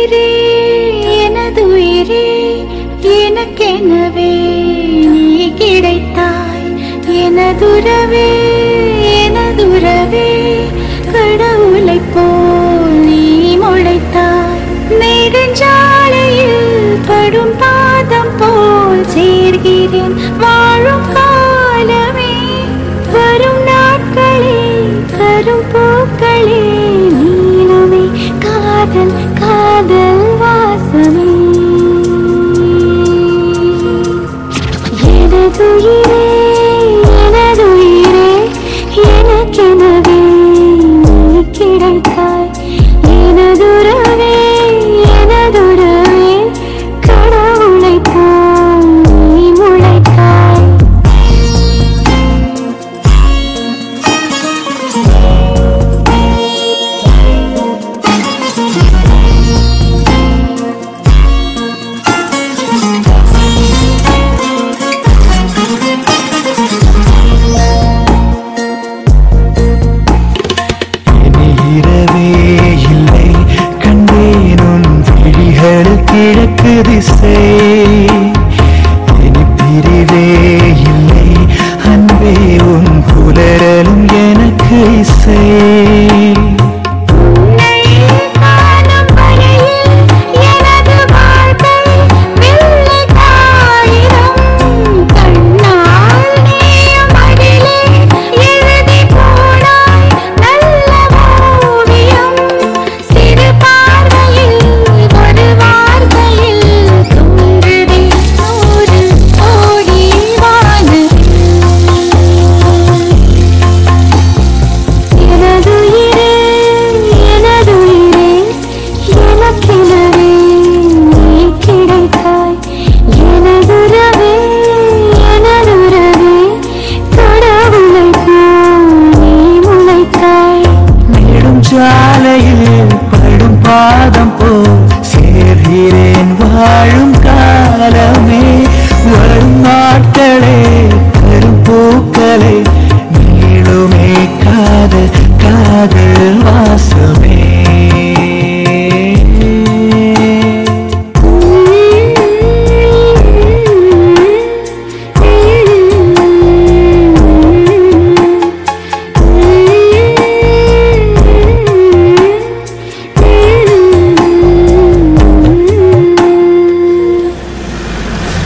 உயிரே எனது உயிரே எனக்கெனவே நீ கிடைத்தாய் எனதுறவே எனதுறவே கடவுளைப் போல் நீ முளைத்தாய் நெடுஞ்சாலையில் படும் பாதம் போல் சேர்கிறேன் வாழும் காலமே வரும் நாட்களே கரும் பூக்களே நீளமே காதல் காதல் வாசமே எனதுயிரே எனதுயிரே எனக்கெனவே நீ கிடைத்தாய் எனதுறவே எனதுறவே கடவுளைப் போல் நீ முளைத்தாய் இனி இரவே இல்லை கண்டேன் உன் விழிகள் கிழக்கு திசை இனி பிரிவே இல்லை அன்பே உன் புலரலும் எனக்கு இசை காணும் வரையில் எனது வாழ்க்கை வெள்ளை காகிதம் கண்ணால் நீயும் அதிலே எழுதி போனாய் நல்ல ஓவியம் சிறு பார்வையில் ஒரு வார்த்தையில் தோன்றுதே நூறு கோடி வானவில் எனதுயிரே எனதுயிரே எனக்கெனவே நீ கிடைத்தாய் எனதுறவே எனதுறவே கடவுளைப் போல் நீ முளைத்தாய் நெடும் சாலையில் படும் பாதம் போல் சேர்கிறேன் வாழும்